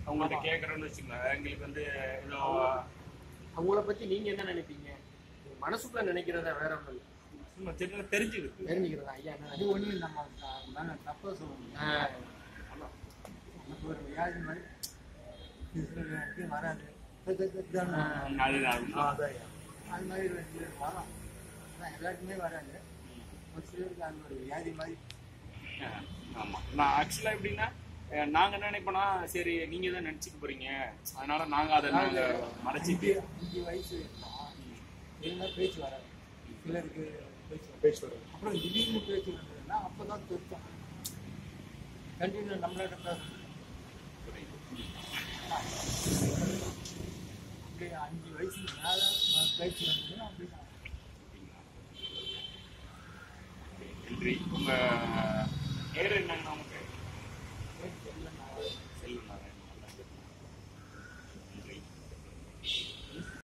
அவங்கள்ட்ட கேட்கறோம்னு வச்சுக்கோங்க எங்களுக்கு வந்து ஏதோ அவங்கள பத்தி நீங்க என்ன நினைப்பீங்க மனசுக்குள்ள நினைக்கிறதா வேற ஒண்ணும் இல்லை சும்மா தெரிஞ்சு தெரிஞ்சுக்கிட்டு தெரிஞ்சுக்கிறதா ஐயா என்ன அது ஒன்றும் நம்ம த- மேல தப்பா சொல்ல முடியாது நினைக்கிறீங்க? நமக்கு ஒரு வியாதி மாதிரி இது வராது இது- இது- இதுதானே. அதுதான் ஆ, அதான் ஐயா. அது மாதிரி ஒரு இது வரும் ஆனால் எல்லாருக்குமே வராது ஒரு சிலருக்கு அது ஒரு வியாதி மாதிரி ஆஹ் ஆமா நான் ஆக்சுவலா எப்படின்னா அஹ் நாங்க என்ன நினைப்போம்னா சரி நீங்க தான் நினைச்சுக்க போறீங்க அதனால நாங்க அதை நாங்க மறைச்சிட்டு அஞ்சு அஞ்சு வயசு இருக்கும் இருந்தால் பேச்சு வராது சிலருக்கு பேச்சு வராது. பேச்சு வரும் அப்புறம் திடீர்னு பேச்சு வந்ததுன்னா அப்போ தான் திருத்தம் கண்டினியூ நம்மளோட பேச